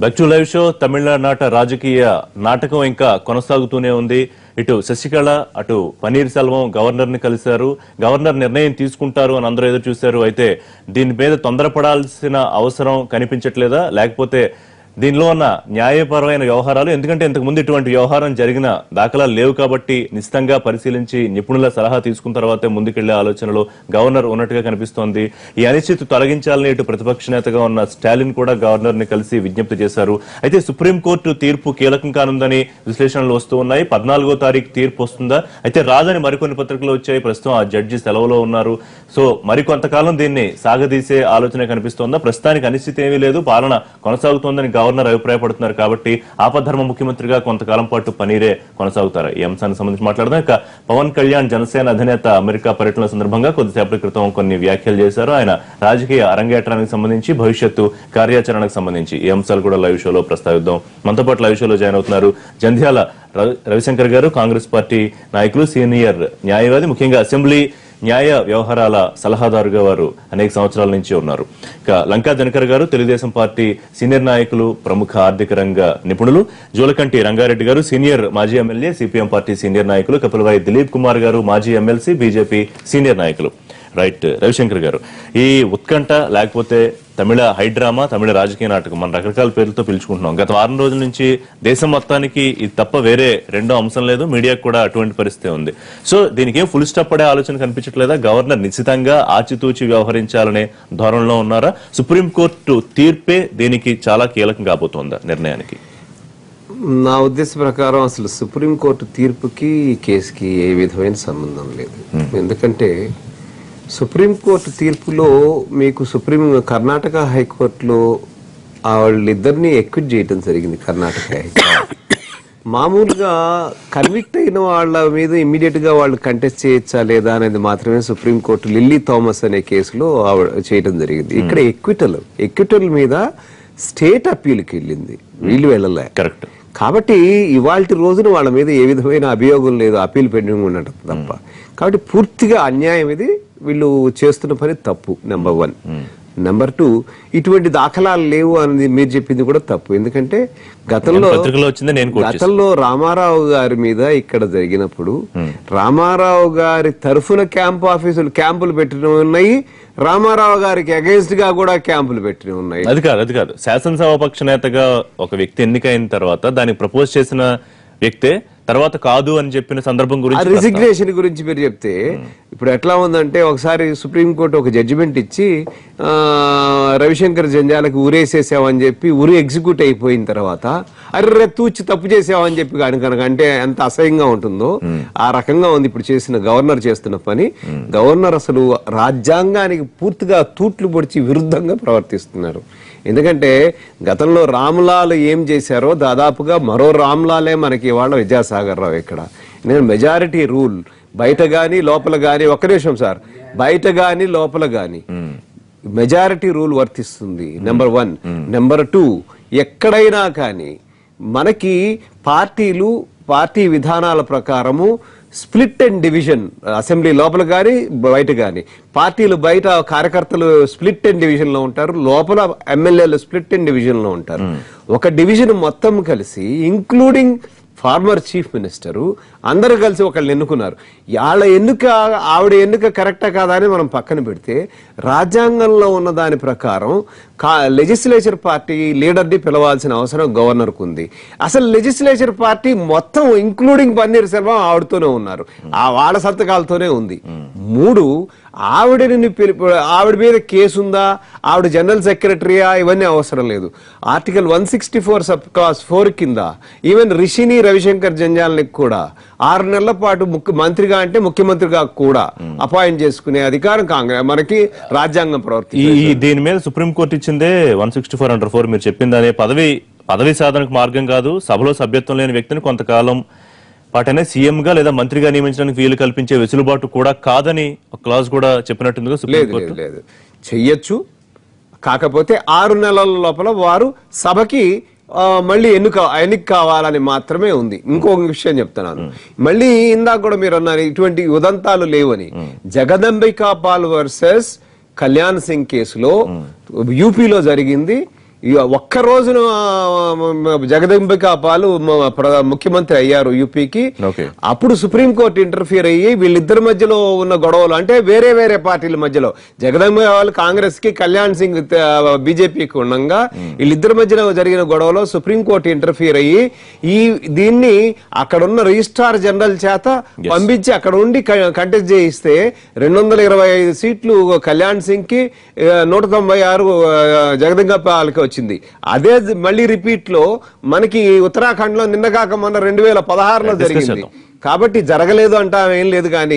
Back to live show తమిళనాట రాజకీయ నాటకం ఇంకా కొనసాగుతూనే ఉంది ఇటు శశికళ అటు పన్నీర్ సెల్వం గవర్నర్ ని కలిశారు గవర్నర్ నిర్ణయం తీసుకుంటారు అని అందరూ ఎదురు చూశారు అయితే దీని మీద తొందరపడాల్సిన అవసరం కనిపించట్లేదా లేకపోతే దీనిలో ఉన్న న్యాయపరమైన వ్యవహారాలు ఎందుకంటే ఇంతకు ముందు ఇటువంటి వ్యవహారం జరిగిన దాఖలాలు లేవు కాబట్టి నిశ్చితంగా పరిశీలించి నిపుణుల సలహా తీసుకున్న తర్వాతే ముందుకెళ్లే ఆలోచనలో గవర్నర్ ఉన్నట్టుగా కనిపిస్తోంది ఈ అనిశ్చితి తొలగించాలని ఇటు ప్రతిపక్ష నేతగా ఉన్న స్టాలిన్ కూడా గవర్నర్ ని కలిసి విజ్ఞప్తి చేశారు అయితే సుప్రీంకోర్టు తీర్పు కీలకం కానుందని విశ్లేషణలు వస్తూ ఉన్నాయి పద్నాలుగో తారీఖు తీర్పు వస్తుందా అయితే రాదని మరికొన్ని పత్రికలు వచ్చాయి ప్రస్తుతం ఆ జడ్జి సెలవులో ఉన్నారు సో మరికొంతకాలం దీన్ని సాగదీసే ఆలోచన కనిపిస్తోందా ప్రస్తుతానికి అనిశ్చితి ఏమీ లేదు పాలన కొనసాగుతోందని గవర్నర్ అభిప్రాయపడుతున్నారు కాబట్టి ఆపద్ధర్మ ముఖ్యమంత్రిగా కొంతకాలం పాటు పనీరే కొనసాగుతారు ఈ అంశానికి సంబంధించి మాట్లాడదాం ఇక పవన్ కళ్యాణ్ జనసేన అధినేత అమెరికా పర్యటన సందర్భంగా కొద్దిసేపటి క్రితం కొన్ని వ్యాఖ్యలు చేశారు ఆయన రాజకీయ అరంగేట్రానికి సంబంధించి భవిష్యత్తు కార్యాచరణకు సంబంధించి ఈ అంశాలు కూడా లైవ్ షోలో ప్రస్తావిద్దాం మనతో పాటు లైవ్ షోలో జాయిన్ అవుతున్నారు జంధ్యాల రవి- రవిశంకర్ గారు కాంగ్రెస్ పార్టీ నాయకులు సీనియర్ న్యాయవాది ముఖ్యంగా అసెంబ్లీ న్యాయ వ్యవహారాల సలహాదారుగా వారు అనేక సంవత్సరాల నుంచి ఉన్నారు ఇక లంకా దినకర్ గారు తెలుగుదేశం పార్టీ సీనియర్ నాయకులు ప్రముఖ ఆర్థిక రంగ నిపుణులు జోలకంటి రంగారెడ్డి గారు సీనియర్ మాజీ ఎమ్మెల్యే సిపిఎం పార్టీ సీనియర్ నాయకులు కపిలవాయి దిలీప్ కుమార్ గారు మాజీ ఎమ్మెల్సీ బీజేపీ సీనియర్ నాయకులు రైట్ రవిశంకర్ గారు ఈ ఉత్కంఠ లేకపోతే తమిళ హైడ్రామా తమిళ రాజకీయ నాటకం మన రకరకాల పేర్లతో పిలుచుకుంటున్నాం గత వారం రోజుల నుంచి దేశం మొత్తానికి ఇది తప్ప వేరే రెండో అంశం లేదు మీడియాకు కూడా అటువంటి పరిస్థితి ఉంది సో దీనికి ఏం ఫుల్ స్టాప్ పడే ఆలోచన కనిపించట్లేదా గవర్నర్ నిశ్చితంగా ఆచితూచి వ్యవహరించాలనే ధోరణిలో ఉన్నారా సుప్రీంకోర్టు తీర్పే దీనికి చాలా కీలకం కాబోతోందా నిర్ణయానికి నా ఉద్దేశ ప్రకారం అసలు సుప్రీంకోర్టు తీర్పుకి ఈ కేసుకి ఏ విధమైన సంబంధం లేదు ఎందుకంటే సుప్రీంకోర్టు తీర్పులో మీకు సుప్రీం కర్ణాటక హైకోర్టులో ఆ వాళ్ళిద్దరిని ఎక్విట్ చేయడం జరిగింది కర్ణాటక హైకోర్టు మామూలుగా కన్విక్ట్ అయిన వాళ్ళ మీద ఇమ్మీడియట్ గా వాళ్ళు కంటెస్ట్ చేయొచ్చా లేదా అనేది మాత్రమే సుప్రీంకోర్టు లిల్లీ థామస్ అనే కేసులో ఆవిడ చేయడం జరిగింది ఇక్కడ ఎక్విటల్ ఎక్విటల్ మీద స్టేట్ అప్పీల్కి వెళ్ళింది వీళ్ళు వెళ్ళలే కరెక్ట్ కాబట్టి ఇవాళ రోజున వాళ్ళ మీద ఏ విధమైన అభియోగం లేదు అప్పీల్ పెండింగ్ ఉండటం తప్ప కాబట్టి పూర్తిగా అన్యాయం ఇది వీళ్ళు చేస్తున్న పని తప్పు నెంబర్ వన్ నెంబర్ టూ ఇటువంటి దాఖలాలు లేవు అనేది మీరు చెప్పింది కూడా తప్పు ఎందుకంటే గతంలో పత్రికలో వచ్చింది నేను quote గతంలో రామారావు గారి మీద ఇక్కడ జరిగినప్పుడు రామారావు గారి తరఫున క్యాంప్ ఆఫీసులు క్యాంపులు పెట్టిన ఉన్నాయి రామారావు గారికి అగేన్స్ట్ గా కూడా క్యాంపులు పెట్టిన ఉన్నాయి అది కాదు అది కాదు శాసనసభాపక్ష నేతగా ఒక వ్యక్తి ఎన్నికైన తర్వాత దానికి ప్రపోజ్ చేసిన వ్యక్తే తర్వాత కాదు అని చెప్పిన సందర్భం ఆ గురించి రిజిగ్నేషన్ గురించి మీరు చెప్తే ఇప్పుడు ఎట్లా ఉందంటే ఒకసారి సుప్రీంకోర్టు ఒక జడ్జిమెంట్ ఇచ్చి ఆ, రవిశంకర్ జంజాలకు ఊరేసేసావని చెప్పి ఊరి ఎగ్జిక్యూట్ అయిపోయిన తర్వాత అర్రె తూచి తప్పు చేసావని చెప్పి కానీ కనుక అంటే ఎంత అసహ్యంగా ఉంటుందో ఆ రకంగా ఉంది ఇప్పుడు చేసిన గవర్నర్ చేస్తున్న పని గవర్నర్ అసలు రాజ్యాంగానికి పూర్తిగా తూట్లు పొడిచి విరుద్ధంగా ప్రవర్తిస్తున్నారు ఎందుకంటే గతంలో రామ్లాల్ ఏం చేశారో దాదాపుగా మరో రామ్లాలే మనకి ఇవాళ విద్యాసాగర్ రావు ఇక్కడ నేను మెజారిటీ రూల్ బయట గాని లోపల గాని ఒక్క నిమిషం సార్ బయట గాని లోపల గాని మెజారిటీ రూల్ వర్తిస్తుంది నెంబర్ వన్ నెంబర్ టూ ఎక్కడైనా కానీ మనకి పార్టీలు పార్టీ విధానాల ప్రకారము స్ప్లిట్ అండ్ డివిజన్ అసెంబ్లీ లోపల కానీ బయట కానీ పార్టీలు బయట కార్యకర్తలు స్ప్లిట్ అండ్ డివిజన్ లో ఉంటారు లోపల ఎమ్మెల్యేలు స్ప్లిట్ అండ్ డివిజన్ లో ఉంటారు ఒక డివిజన్ మొత్తం కలిసి ఇంక్లూడింగ్ ఫార్మర్ చీఫ్ మినిస్టరు అందరూ కలిసి ఒకళ్ళు ఎన్నుకున్నారు వాళ్ళ ఎన్నిక ఆవిడ ఎన్నిక కరెక్టా కాదా అని మనం పక్కన పెడితే రాజ్యాంగంలో ఉన్న దాని ప్రకారం లెజిస్లేచర్ పార్టీ లీడర్ని పిలవాల్సిన అవసరం గవర్నర్కు ఉంది అసలు లెజిస్లేచర్ పార్టీ మొత్తం ఇంక్లూడింగ్ పన్నీర్ సెల్వం ఆవిడతోనే ఉన్నారు ఆ వాళ్ళ సంతకాలతోనే ఉంది మూడు ఆవిడని పిలుపు ఆవిడ మీద కేసు ఉందా ఆవిడ జనరల్ సెక్రటరీయా ఇవన్నీ అవసరం లేదు article one sixty four sub clause four కింద ఈవెన్ రిషిని రవిశంకర్ జంజాల్ని కూడా ఆరు నెలల పాటు ముఖ్య మంత్రిగా అంటే ముఖ్యమంత్రిగా కూడా అపాయింట్ చేసుకునే అధికారం కాంగ్రెస్ మనకి రాజ్యాంగం ప్రవర్తి ఈ ఈ దీని మీద సుప్రీంకోర్టు ఇచ్చిందే one sixty four under four మీరు చెప్పింది అదే పదవి పదవి సాధనకు మార్గం కాదు సభలో సభ్యత్వం లేని వ్యక్తిని కొంతకాలం పాటనే సీఎం గా లేదా మంత్రిగా నియమించడానికి వీలు కల్పించే వెసులుబాటు కూడా కాదని ఒక క్లాజ్ కూడా చెప్పినట్టుందిగా లేదు సుప్రీంకోర్టు లేదు లేదు చెయ్యొచ్చు కాకపోతే ఆరు నెలల లోపల వారు సభకి ఆ, మళ్ళీ ఎన్నిక ఎన్నిక కావాలని మాత్రమే ఉంది ఇంకొక విషయం చెప్తున్నాను మళ్ళీ ఇందాక కూడా మీరు అన్నారు ఇటువంటి ఉదంతాలు లేవని జగదంబికా పాల్ వర్సెస్ కళ్యాణ్ సింగ్ కేసులో యూపీలో జరిగింది ఈ ఒక్క రోజున ఆ, జగదంబిక పాలు మ- ప్ర- ముఖ్యమంత్రి అయ్యారు యూపీకి ఓకే. అప్పుడు సుప్రీంకోర్టు ఇంటర్ఫియర్ అయ్యి వీళ్ళిద్దరి మధ్యలో ఉన్న గొడవలు అంటే వేరే వేరే పార్టీల మధ్యలో జగదంబిక వాళ్ళు కాంగ్రెస్ కి కళ్యాణ్ సింగ్ బీజేపీకి ఉండగా వీళ్ళిద్దరి మధ్యలో జరిగిన గొడవలో సుప్రీంకోర్టు ఇంటర్ఫియర్ అయ్యి ఈ దీన్ని అక్కడ ఉన్న రిజిస్ట్రార్ జనరల్ చేత పంపించి అక్కడ ఉండి కంటెస్ట్ చేయిస్తే రెండు వందల ఇరవై ఐదు సీట్లు కళ్యాణ్ సింగ్ కి ఆ, నూట తొంభై ఆరు జగదంగపాలకి వచ్చింది అదే మళ్ళీ రిపీట్ లో మనకి ఉత్తరాఖండ్ లో నిన్న కాక మొన్న రెండు వేల పదహారులో Discuss జరిగింది చేద్దాం. కాబట్టి జరగలేదు అంటా ఏం లేదు కానీ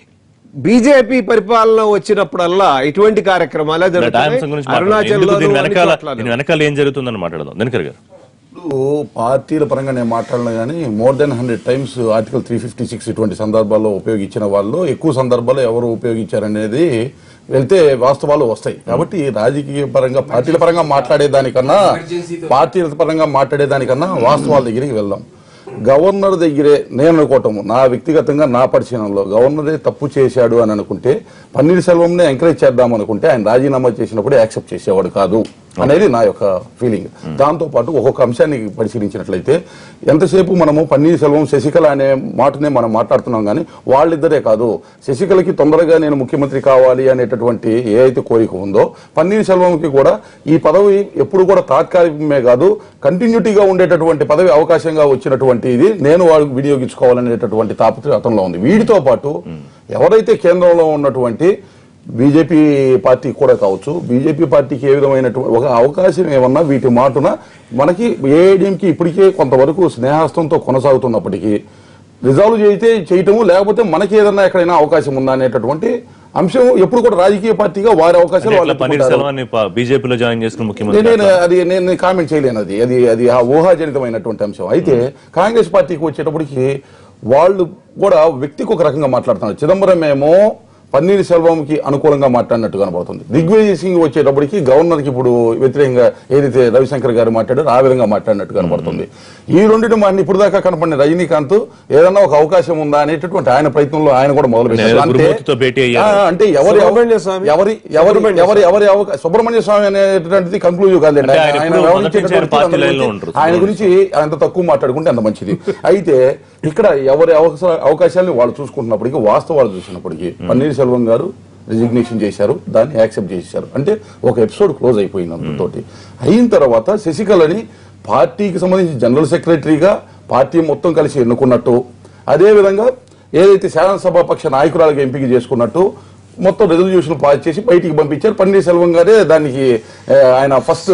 బీజేపీ పరిపాలన వచ్చినప్పుడల్లా ఇటువంటి కార్యక్రమాలే ఆ అంశం గురించి మాట్లాడదాం. అరుణాచల్ ఎందుకు దీని వెనకాల దీని వెనకాల ఏం జరుగుతుందని మాట్లాడదాం దినకర్ గారు ఇప్పుడు పార్టీల పరంగా నేను మాట్లాడినా కానీ more than hundred times article three fifty six ఇటువంటి సందర్భాల్లో ఉపయోగించిన వాళ్ళు ఎక్కువ సందర్భాల్లో ఎవరు ఉపయోగించారనేది వెళ్తే వాస్తవాలు వస్తాయి కాబట్టి రాజకీయ పరంగా పార్టీల పరంగా మాట్లాడేదానికన్నా పార్టీల పరంగా మాట్లాడేదానికన్నా వాస్తవాల దగ్గరికి వెళ్దాం గవర్నర్ దగ్గరే నేను అనుకోవటము నా వ్యక్తిగతంగా నా పరిశీలనలో గవర్నరే తప్పు చేశాడు అని అనుకుంటే పన్నీర్ సెల్వంనే ఎంకరేజ్ చేద్దాం అనుకుంటే ఆయన రాజీనామా చేసినప్పుడు యాక్సెప్ట్ చేసేవాడు కాదు అనేది నా యొక్క ఫీలింగ్ దాంతో పాటు ఒక్కొక్క అంశాన్ని పరిశీలించినట్లయితే ఎంతసేపు మనము పన్నీర్ సెల్వం శశికళ అనే మాటనే మనం మాట్లాడుతున్నాం కానీ వాళ్ళిద్దరే కాదు శశికళకి తొందరగా నేను ముఖ్యమంత్రి కావాలి అనేటటువంటి ఏ అయితే కోరిక ఉందో పన్నీర్ సెల్వంకి కూడా ఈ పదవి ఎప్పుడు కూడా తాత్కాలికమే కాదు కంటిన్యూటీగా ఉండేటటువంటి పదవి అవకాశంగా వచ్చినటువంటి ఇది నేను వాళ్ళకి వినియోగించుకోవాలనేటటువంటి తాపత్రయం అతనిలో ఉంది వీటితో పాటు ఎవరైతే కేంద్రంలో ఉన్నటువంటి బీజేపీ పార్టీ కూడా కావచ్చు బీజేపీ పార్టీకి ఏ విధమైనటువంటి ఒక అవకాశం ఏమన్నా వీటి మాటున మనకి ఏఐడిఎంకి ఇప్పటికే కొంతవరకు స్నేహస్తంతో కొనసాగుతున్నప్పటికీ రిజాల్వ్ చేయితే చేయటము లేకపోతే మనకి ఏదన్నా ఎక్కడైనా అవకాశం ఉందా అనేటటువంటి అంశం ఎప్పుడు కూడా రాజకీయ పార్టీగా వారి అవకాశాలు వాళ్ళు ఎట్లా పన్నీర్ ఎత్తుకుంటారు. సెల్వాన్ని బీజేపీలో జాయిన్ చేసుకున్న ముఖ్యమంత్రి నేను అది నేను నేను కామెంట్ చేయలేను అది అది అది ఆ ఊహాజనితమైనటువంటి అంశం అయితే కాంగ్రెస్ పార్టీకి వచ్చేటప్పటికి వాళ్ళు కూడా వ్యక్తికి ఒక రకంగా మాట్లాడుతున్నారు చిదంబరం ఏమో పన్నీర్ సెల్వంకి అనుకూలంగా మాట్లాడినట్టు కనబడుతుంది దిగ్విజయ్ సింగ్ వచ్చేటప్పటికి గవర్నర్ కి ఇప్పుడు వ్యతిరేకంగా ఏదైతే రవిశంకర్ గారు మాట్లాడారో ఆ విధంగా మాట్లాడినట్టు కనబడుతుంది ఈ రెండింటి మాట ఇప్పుడు దాకా కనపడిన రజనీకాంత్ ఏదన్నా ఒక అవకాశం ఉందా అనేటటువంటి ఆయన ప్రయత్నంలో ఆయన కూడా మొదలు పెట్టారు నేను అంటే గురుమూర్తితో భేటీ అయ్యాను. ఆ, అంటే ఎవరి సుబ్రహ్మణ్య స్వామి. ఎవరి ఎవరి ఎవరి ఎవరి అవకా- సుబ్రహ్మణ్య స్వామి అనేటువంటిది కంక్లూజివ్ కాదండి అంటే ఆయన ఆయన ఆయన ఎప్పుడూ వ్యవహరించేటటువంటి మొదటి నుంచి పార్టీ అందరి లైన్లో గురించి- ఉంటారు. ఆయన గురించి అంత తక్కువ మాట్లాడుకుంటే అంత మంచిది అయితే ఇక్కడ ఎవరి అవకాశ- అవకాశాలను వాళ్ళు చూసుకుంటున్నప్పటికీ వాస్తవాలు చూసినప్పటికీ పన్నీర్ సెల్వం గారు రిజిగ్నేషన్ చేశారు దాన్ని యాక్సెప్ట్ చేశారు అంటే ఒక ఎపిసోడ్ క్లోజ్ అయిపోయింది అంతతోటి అయిన తర్వాత శశికళని పార్టీకి సంబంధించి జనరల్ సెక్రటరీగా పార్టీ మొత్తం కలిసి ఎన్నుకున్నట్టు అదే విధంగా ఏదైతే శాసనసభ పక్ష నాయకురాలుగా ఎంపిక చేసుకున్నట్టు మొత్తం రెజల్యూషన్ పాస్ చేసి బయటికి పంపించారు పన్నీర్ సెల్వం గారే దానికి ఆ, ఆయన ఫస్ట్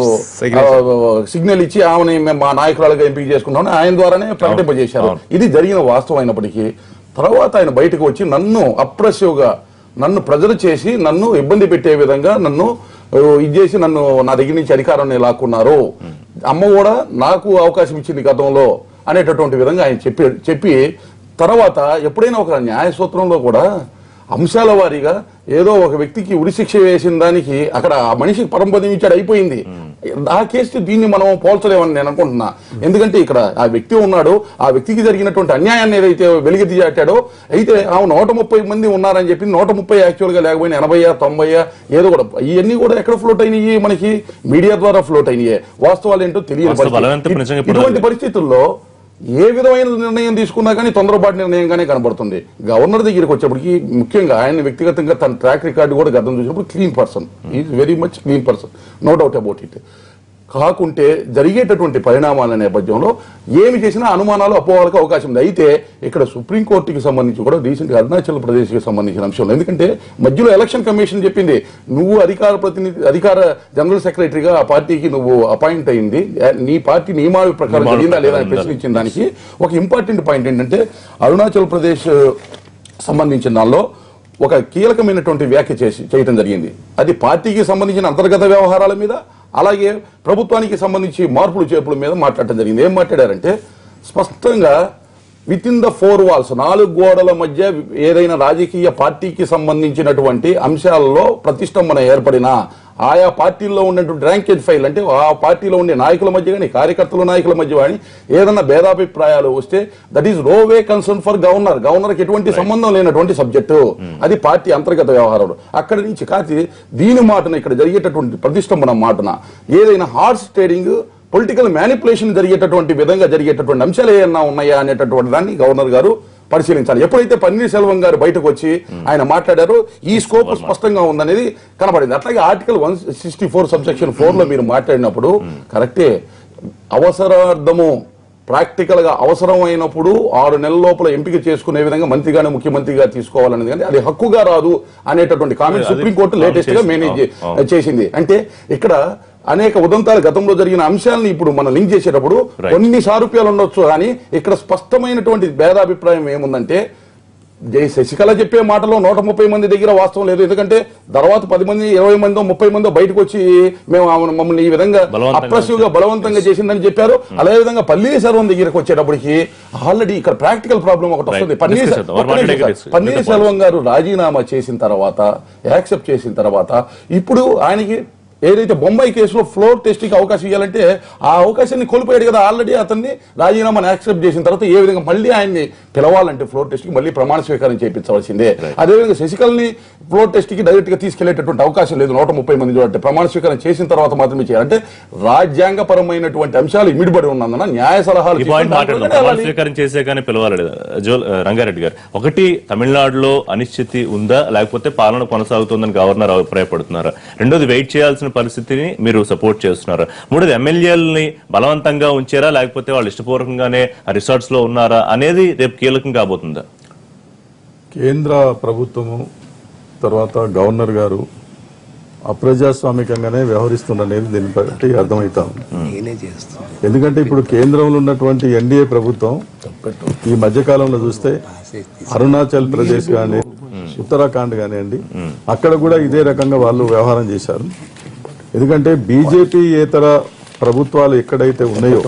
సిగ్నల్ ఇచ్చి ఆమెని మేము మా నాయకురాలుగా ఎంపిక చేసుకున్నామని ఆయన ద్వారానే ప్రకటింపజేశారు అవును. ఇది జరిగిన వాస్తవం అయినప్పటికీ తర్వాత ఆయన బయటకు వచ్చి నన్ను అప్రెసివ్గా నన్ను ప్రజలు చేసి నన్ను ఇబ్బంది పెట్టే విధంగా నన్ను ఆ, ఇది చేసి నన్ను నా దగ్గర నుంచి అధికారాన్ని లాక్కున్నారు అమ్మ కూడా నాకు అవకాశం ఇచ్చింది గతంలో అనేటటువంటి విధంగా ఆయన చెప్పి చెప్పి తర్వాత ఎప్పుడైనా ఒక న్యాయ సూత్రంలో కూడా అంశాల వారీగా ఏదో ఒక వ్యక్తికి ఉరిశిక్ష వేసిన దానికి అక్కడ ఆ మనిషికి పరంపదం ఇచ్చాడు అయిపోయింది ఆ కేసు దీన్ని మనం పోల్చలేమని నేను అనుకుంటున్నా ఎందుకంటే ఇక్కడ ఆ వ్యక్తి ఉన్నాడు ఆ వ్యక్తికి జరిగినటువంటి అన్యాయాన్ని ఏదైతే వెలికి తీయాటాడో అయితే ఆ నూట ముప్పై మంది ఉన్నారని చెప్పి నూట ముప్పై యాక్చువల్ గా లేకపోయినా ఎనభై తొంభై ఏదో కూడా ఇవన్నీ కూడా ఎక్కడ ఫ్లోట్ అయినాయి మనకి మీడియా ద్వారా ఫ్లోట్ అయినాయి వాస్తవాలు ఏంటో తెలియని వాస్తవ పరిస్థితి. బలవంతం నిజంగా ఇప్పుడు ఇటువంటి పరిస్థితుల్లో ఏ విధమైన నిర్ణయం తీసుకున్నా కానీ తొందరపాటు నిర్ణయంగానే కనబడుతుంది గవర్నర్ దగ్గరికి వచ్చేప్పటికి ముఖ్యంగా ఆయన వ్యక్తిగతంగా తన ట్రాక్ రికార్డు కూడా గతం చూసినప్పుడు clean person is very much clean person no doubt about it కాకుంటే జరిగేటటువంటి పరిణామాల నేపథ్యంలో ఏమి చేసినా అనుమానాలు అపోహలకు అవకాశం ఉంది అయితే ఇక్కడ సుప్రీంకోర్టుకి సంబంధించి కూడా రీసెంట్ గా అరుణాచల్ ప్రదేశ్ కి సంబంధించిన అంశంలో ఎందుకంటే మధ్యలో ఎలక్షన్ కమిషన్ చెప్పింది నువ్వు అధికార ప్రతినిధి అధికార జనరల్ సెక్రటరీగా ఆ పార్టీకి నువ్వు అపాయింట్ అయింది నీ పార్టీ నియమాల ప్రకారం నియమాల జరిగిందా లేదా అని ప్రకారం ప్రశ్నించిన దానికి ఒక ఇంపార్టెంట్ పాయింట్ ఏంటంటే అరుణాచల్ ప్రదేశ్ సంబంధించిన దానిలో ఒక కీలకమైనటువంటి వ్యాఖ్య చేసి చేయటం జరిగింది అది పార్టీకి సంబంధించిన అంతర్గత వ్యవహారాల మీద అలాగే ప్రభుత్వానికి సంబంధించి మార్పులు చేర్పుల మీద మాట్లాడటం జరిగింది ఏం మాట్లాడారంటే స్పష్టంగా within the four walls నాలుగు గోడల మధ్య ఏదైనా రాజకీయ పార్టీకి సంబంధించినటువంటి అంశాలలో ప్రతిష్టంభన ఏర్పడినా ఆయా పార్టీల్లో ఉన్నటువంటి ర్యాంకేజ్ ఫైల్ అంటే ఆ పార్టీలో ఉండే నాయకుల మధ్య కానీ కార్యకర్తల నాయకుల మధ్య కానీ ఏదన్నా భేదాభిప్రాయాలు వస్తే that is no way concern for governor గవర్నర్కి ఎటువంటి సంబంధం లేనటువంటి సబ్జెక్టు అది పార్టీ అంతర్గత వ్యవహారాలు అక్కడి నుంచి కాచి దీని మాటన ఇక్కడ జరిగేటటువంటి ప్రతిష్టంభన మాటన ఏదైనా హార్స్ ట్రేడింగ్ పొలిటికల్ మ్యానిపులేషన్ జరిగేటటువంటి విధంగా జరిగేటటువంటి అంశాలు ఏమన్నా ఉన్నాయా అనేటటువంటి దాన్ని గవర్నర్ గారు పరిశీలించాలి ఎప్పుడైతే పన్నీర్సెల్వం గారు బయటకు వచ్చి ఆయన మాట్లాడారో ఈ స్కోప్ స్పష్టంగా ఉందనేది కనబడింది అట్లాగే article one sixty four subsection four లో మీరు మాట్లాడినప్పుడు కరెక్టే అవసరార్థము ప్రాక్టికల్ గా అవసరమైనప్పుడు ఆరు నెలల లోపల ఎంపిక చేసుకునే విధంగా మంత్రిగానే ముఖ్యమంత్రిగా తీసుకోవాలనేది కానీ అది హక్కుగా రాదు అనేటటువంటి కామెంట్ అది సుప్రీంకోర్టు లేటెస్ట్ గా చేసి- మేనేజ్ అవును. చేసింది అంటే ఇక్కడ అనేక ఉదంతాలు గతంలో జరిగిన అంశాలను ఇప్పుడు మనం లింక్ చేసేటప్పుడు Right. కొన్ని సారూప్యాలు ఉండొచ్చు కానీ ఇక్కడ స్పష్టమైనటువంటి భేదాభిప్రాయం ఏముందంటే జై శశికళ చెప్పే మాటలో నూట ముప్పై మంది దగ్గర వాస్తవం లేదు ఎందుకంటే తర్వాత పది మంది ఇరవై మందో ముప్పై మందో బయటకు వచ్చి మేము ఆమెను మమ్మల్ని ఈ విధంగా బలవంతంగా అప్రెసివ్ గా బలవంతంగా చేసిందని చెప్పారు అదే విధంగా పల్లీ సర్వం దగ్గరకు వచ్చేటప్పటికి ఆల్రెడీ ఇక్కడ ప్రాక్టికల్ ప్రాబ్లం ఒకటి Right. వస్తుంది పన్నీర్ Discuss చేద్దాం. ఒక్క నిమిషం మాట్లాడే sir. discuss. Panneer Good point. Selvam garu రాజీనామా చేసిన తర్వాత యాక్సెప్ట్ చేసిన తర్వాత ఇప్పుడు ఆయనకి ఏదైతే బొంబాయి కేసులో ఫ్లోర్ టెస్టింగ్ అవకాశం ఇవ్వాలంటే ఆ అవకాశాన్ని కోల్పోయాడు కదా ఆల్రెడీ అతన్ని రాజీనామాని యాక్సెప్ట్ చేసిన తర్వాత ఏ విధంగా మళ్ళీ ఆయన్ని పిలవాలంటే ఫ్లోర్ టెస్ట్ కి మళ్ళీ ప్రమాణ స్వీకారం చేయించవలసిందే అదేవిధంగా శశికళని ఫ్లోర్ టెస్ట్ కి డైరెక్ట్ గా తీసుకెళ్లేటటువంటి అవకాశం లేదు నూట ముప్పై మంది చూడండి ప్రమాణ స్వీకారం చేసిన తర్వాత మాత్రమే చేయాలంటే రాజ్యాంగపరమైనటువంటి అంశాలు ఇమిడిపడి ఉన్నందున న్యాయ సలహాలు ఈ పాయింట్ తీసుకుని మాట్లాడదాం దాంట్లోనే ప్రమాణ వెళ్ళాలి. స్వీకారం చేసాకనే పిలవాలి లేదా? జోల్ ఆ, రంగారెడ్డి గారు ఒకటి తమిళనాడులో అనిశ్చితి ఉందా లేకపోతే పాలన కొనసాగుతుందని గవర్నర్ అభిప్రాయపడుతున్నారా రెండోది వెయిట్ చేయాల్సిన పరిస్థితిని మీరు సపోర్ట్ చేస్తున్నారా మూడోది ఎమ్మెల్యేలని బలవంతంగా ఉంచారా లేకపోతే వాళ్ళు ఇష్టపూర్వకంగానే రిసార్ట్స్ లో ఉన్నారా అనేది రేపు కీలకం కాబోతుందా కేంద్ర ప్రభుత్వము తర్వాత గవర్నర్ గారు అప్రజాస్వామికంగానే వ్యవహరిస్తుండనేది దీన్ని బట్టి అర్థమవుతా ఉంది నేనే చేస్తాను ఎందుకంటే ఇప్పుడు కేంద్రంలో ఉన్నటువంటి ఎన్డీఏ ప్రభుత్వం ఈ మధ్య కాలంలో చూస్తే అరుణాచల్ ప్రదేశ్ కానీ ఉత్తరాఖండ్ కానివ్వండి అక్కడ కూడా ఇదే రకంగా వాళ్ళు వ్యవహారం చేశారు ఎందుకంటే బీజేపీ ఏతర ప్రభుత్వాలు ఎక్కడైతే ఉన్నాయో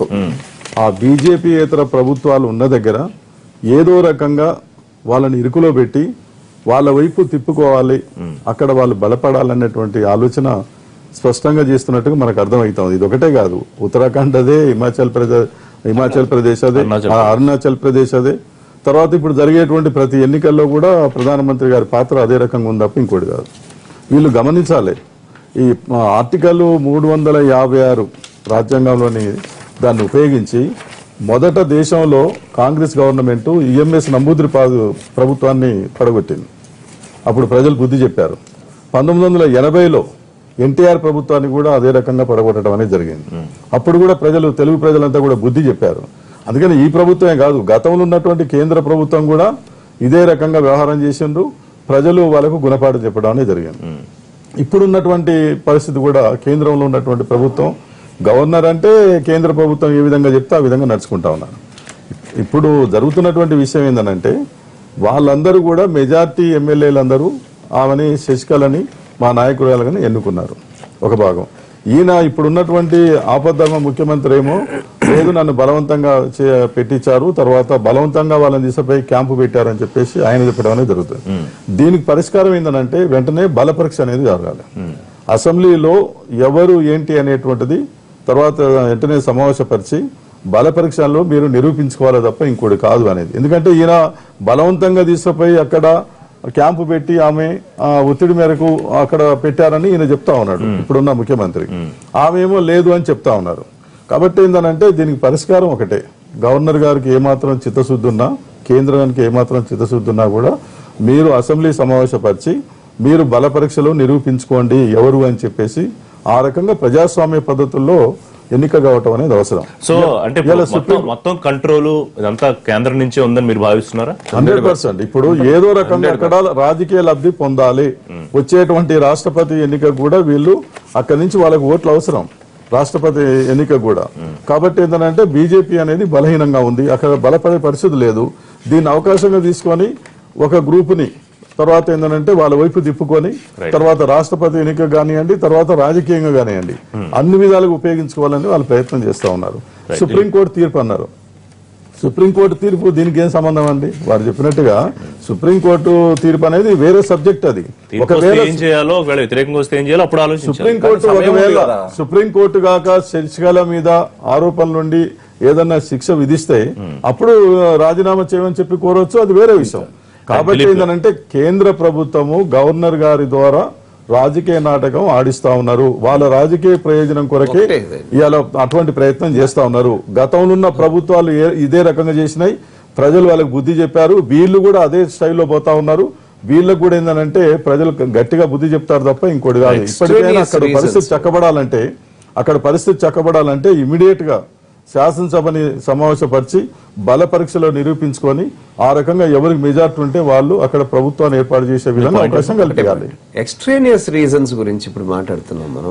ఆ బీజేపీ ఏతర ప్రభుత్వాలు ఉన్న దగ్గర ఏదో రకంగా వాళ్ళని ఇరుకులో పెట్టి వాళ్ళ వైపు తిప్పుకోవాలి అక్కడ వాళ్ళు బలపడాలనేటువంటి ఆలోచన స్పష్టంగా చేస్తున్నట్టుగా మనకు అర్థమవుతుంది ఇది ఒకటే కాదు ఉత్తరాఖండ్ అదే హిమాచల్ ప్రదేశ్ హిమాచల్ ప్రదేశ్ అదే అరుణాచల్ ఆ అరుణాచల్ ప్రదేశ్ అదే తర్వాత ఇప్పుడు జరిగేటువంటి ప్రతి ఎన్నికల్లో కూడా ప్రధానమంత్రి గారి పాత్ర అదే రకంగా ఉంది తప్ప ఇంకోటి కాదు వీళ్ళు గమనించాలి ఈ ఆ, ఆర్టికల్ మూడు వందల యాభై ఆరు రాజ్యాంగంలోని దాన్ని ఉపయోగించి మొదట దేశంలో కాంగ్రెస్ గవర్నమెంట్ ఈఎంఎస్ నమూద్రిపాదు ప్రభుత్వాన్ని పడగొట్టింది అప్పుడు ప్రజలు బుద్ధి చెప్పారు పంతొమ్మిది వందల ఎనభైలో ఎన్టీఆర్ ప్రభుత్వాన్ని కూడా అదే రకంగా పడగొట్టడం అనేది జరిగింది అప్పుడు కూడా ప్రజలు తెలుగు ప్రజలంతా కూడా బుద్ధి చెప్పారు అందుకని ఈ ప్రభుత్వమే కాదు గతంలో ఉన్నటువంటి కేంద్ర ప్రభుత్వం కూడా ఇదే రకంగా వ్యవహారం చేసిండ్రు ప్రజలు వాళ్ళకు గుణపాఠం చెప్పడం అనేది జరిగింది ఇప్పుడున్నటువంటి పరిస్థితి కూడా కేంద్రంలో ఉన్నటువంటి ప్రభుత్వం గవర్నర్ అంటే కేంద్ర ప్రభుత్వం ఏ విధంగా చెప్తే ఆ విధంగా నడుచుకుంటా ఉన్నారు ఇప్పుడు జరుగుతున్నటువంటి విషయం ఏంటంటే వాళ్ళందరూ కూడా మెజార్టీ ఎమ్మెల్యేలందరూ ఆమెని శశికళని మా నాయకురాలుగాని ఎన్నుకున్నారు ఒక భాగం ఈయన ఇప్పుడున్నటువంటి ఆపద్ధర్మ ముఖ్యమంత్రి ఏమో లేదు నన్ను బలవంతంగా చే- పెట్టించారు తర్వాత బలవంతంగా వాళ్ళని తీసుకుపోయి క్యాంపు పెట్టారని చెప్పేసి ఆయన చెప్పడం అనేది జరుగుతుంది దీనికి పరిష్కారం ఏంటంటే వెంటనే బల పరీక్ష అనేది జరగాలి అసెంబ్లీలో ఎవరు ఏంటి అనేటువంటిది తర్వాత వెంటనే సమావేశపరిచి బల పరీక్షల్లో మీరు నిరూపించుకోవాలి తప్ప ఇంకోటి కాదు అనేది ఎందుకంటే ఈయన బలవంతంగా తీసుకుపోయి అక్కడ క్యాంపు పెట్టి ఆమె ఆ, ఒత్తిడి మేరకు అక్కడ పెట్టారని ఈయన చెప్తా ఉన్నాడు ఇప్పుడున్న ముఖ్యమంత్రి ఆమె ఏమో లేదు అని చెప్తా ఉన్నారు కాబట్టి ఏంటంటే దీనికి పరిష్కారం ఒకటే గవర్నర్ గారికి ఏమాత్రం చిత్తశుద్ధి ఉన్నా కేంద్రానికి ఏమాత్రం చిత్తశుద్ధి ఉన్నా కూడా మీరు అసెంబ్లీ సమావేశపరిచి మీరు బల పరీక్షలో నిరూపించుకోండి ఎవరు అని చెప్పేసి ఆ రకంగా ప్రజాస్వామ్య పద్ధతుల్లో ఎన్నిక కావటం అనేది అవసరం సో అంటే ఇప్పుడు ఇవాళ మొత్తం మొత్తం కంట్రోల్ ఇదంతా కేంద్రం నుంచే ఉందని మీరు భావిస్తున్నారా హండ్రెడ్ పర్సెంట్ ఇప్పుడు ఏదో రకంగా అక్కడ రాజకీయ లబ్ధి పొందాలి వచ్చేటువంటి రాష్ట్రపతి ఎన్నిక కూడా వీళ్ళు అక్కడి నుంచి వాళ్ళకి ఓట్లు అవసరం రాష్ట్రపతి ఎన్నిక కూడా కాబట్టి ఏంటంటే బీజేపీ అనేది బలహీనంగా ఉంది అక్కడ బలపడే పరిస్థితి లేదు దీన్ని అవకాశంగా తీసుకొని ఒక గ్రూపుని తర్వాత ఏంటంటే వాళ్ళ వైపు తిప్పుకొని తర్వాత రాష్ట్రపతి ఎన్నిక కానివ్వండి తర్వాత రాజకీయంగా కానివ్వండి అన్ని విధాలుగా ఉపయోగించుకోవాలని వాళ్ళు ప్రయత్నం చేస్తా ఉన్నారు సుప్రీంకోర్టు తీర్పు అన్నారు సుప్రీంకోర్టు తీర్పు దీనికి ఏం సంబంధం అండి వారు చెప్పినట్టుగా సుప్రీంకోర్టు తీర్పు అనేది వేరే సబ్జెక్ట్ అది తీర్పు వస్తే ఒకవేళ ఏం చేయాలో ఒకవేళ వ్యతిరేకంగా వస్తే ఏం చేయాలో అప్పుడు ఆలోచించాలి సుప్రీంకోర్టు కానీ సమయం ఉంది ఒకవేళ కదా. సుప్రీంకోర్టు గాక శశికళ మీద ఆరోపణల నుండి ఏదన్నా శిక్ష విధిస్తే అప్పుడు రాజీనామా చేయమని చెప్పి కోరవచ్చు అది వేరే విషయం కాబట్టి దిలీప్ ఏంటంటే కేంద్ర ప్రభుత్వము గవర్నర్ గారి ద్వారా రాజకీయ నాటకం ఆడిస్తా ఉన్నారు వాళ్ళ రాజకీయ ప్రయోజనం కొరకే ఒకటే ఇది. ఇవాళ అటువంటి ప్రయత్నం చేస్తా ఉన్నారు గతంలో ఉన్న ప్రభుత్వాలు ఏ- ఇదే రకంగా చేసినాయి ప్రజలు వాళ్ళకి బుద్ధి చెప్పారు వీళ్ళు కూడా అదే స్టైల్లో పోతా ఉన్నారు వీళ్ళకు కూడా ఏంటంటే ప్రజలు గట్టిగా బుద్ధి చెప్తారు తప్ప ఇంకోటి కాదు ఇప్పటికైనా అక్కడ reasons. పరిస్థితి చక్కబడాలంటే అక్కడ పరిస్థితి చక్కబడాలంటే ఇమీడియట్ గా శాసనసభని సమావేశపరిచి బల పరీక్షలో నిరూపించుకొని ఆ రకంగా ఎవరికి మెజార్టీ ఉంటే వాళ్ళు అక్కడ ప్రభుత్వాన్ని ఏర్పాటు చేసే విధంగా అవకాశం కల్పించాలి ఎక్స్ట్రేనియస్ రీజన్స్ గురించి ఇప్పుడు మాట్లాడుతున్నాం మనం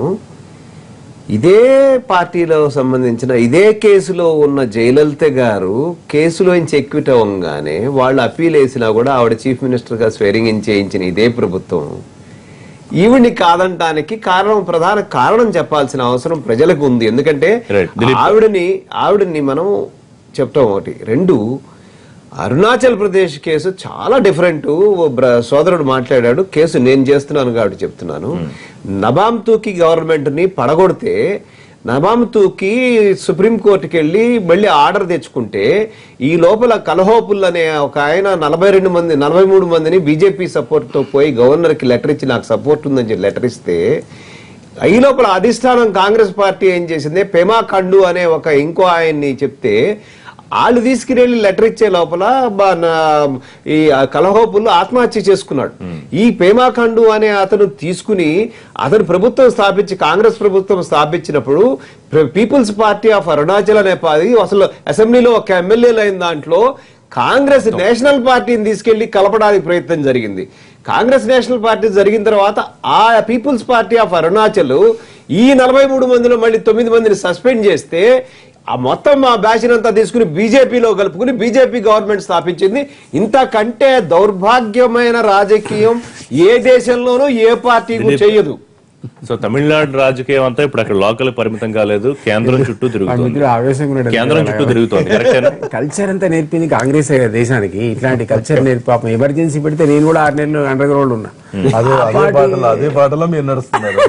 ఇదే పార్టీలో సంబంధించిన ఇదే కేసులో ఉన్న జయలలిత గారు కేసులోంచి ఎక్విట్ అవ్వగానే వాళ్ళు అప్పీల్ వేసినా కూడా ఆవిడ చీఫ్ మినిస్టర్ గా స్వేరింగ్ ఇన్ చేయించిన ఇదే ప్రభుత్వం ఈవిడ్ని కాదంటానికి కారణం ప్రధాన కారణం చెప్పాల్సిన అవసరం ప్రజలకు ఉంది ఎందుకంటే Right. దిలీప్. ఆవిడని ఆవిడని మనం చెప్తాం ఒకటి రెండు అరుణాచల్ ప్రదేశ్ కేసు చాలా డిఫరెంట్ సోదరుడు మాట్లాడాడు కేసు నేను చేస్తున్నాను కాబట్టి చెప్తున్నాను నబాంతూకి గవర్నమెంట్ ని పడగొడితే నబాంతూకి సుప్రీంకోర్టుకి వెళ్ళి మళ్ళీ ఆర్డర్ తెచ్చుకుంటే ఈ లోపల కలహోపుల్ అనే ఒక ఆయన నలభై రెండు మంది నలభై మూడు మందిని బీజేపీ సపోర్ట్ తో పోయి గవర్నర్ కి లెటర్ ఇచ్చి నాకు సపోర్ట్ ఉందని చెప్పి లెటర్ ఇస్తే ఈ లోపల అధిష్టానం కాంగ్రెస్ పార్టీ ఏం చేసింది పేమా ఖండు అనే ఒక ఇంకో ఆయన్ని చెప్తే వాళ్ళు తీసుకుని లెటర్ ఇచ్చే లోపల బ- నా- ఈ కలహోపుల్లో ఆత్మహత్య చేసుకున్నాడు ఈ పేమా ఖండు అనే అతను తీసుకుని అతను ప్రభుత్వం స్థాపించి కాంగ్రెస్ ప్రభుత్వం స్థాపించినప్పుడు ప్ర- పీపుల్స్ పార్టీ ఆఫ్ అరుణాచల్ అనే పాది అసలు అసెంబ్లీలో ఒక ఎమ్మెల్యేలు అయిన దాంట్లో కాంగ్రెస్ నేషనల్ పార్టీని తీసుకెళ్లి కలపడానికి ప్రయత్నం జరిగింది కాంగ్రెస్ నేషనల్ పార్టీ జరిగిన తర్వాత ఆ పీపుల్స్ పార్టీ ఆఫ్ అరుణాచల్ ఈ నలభై మూడు మందిలో మళ్ళీ తొమ్మిది మందిని సస్పెండ్ చేస్తే ఆ మొత్తం ఆ బ్యాచ్ అంతా తీసుకుని బీజేపీలో కలుపుకుని బీజేపీ గవర్నమెంట్ స్థాపించింది ఇంతకంటే దౌర్భాగ్యమైన రాజకీయం ఏ దేశంలోనూ ఏ పార్టీ చేయదు సో తమిళనాడు రాజకీయం అంతా ఇప్పుడు అక్కడ లోకల్ పరిమితం కాలేదు కేంద్రం చుట్టూ తిరుగుతుంది మిత్రుడు ఆవేశంగా ఉన్నాడు కేంద్రం చుట్టూ తిరుగుతోంది కరెక్టేనా కల్చర్ అంతా నేర్పింది కాంగ్రెస్ దేశానికి ఇట్లాంటి కల్చర్ నేర్పి పాపం ఎమర్జెన్సీ పెడితే నేను కూడా ఆరు నెలలు అండర్ గ్రౌండ్ ఉన్నా అదే అదే బాటలో అదే బాటలో మీరు నడుస్తున్నారు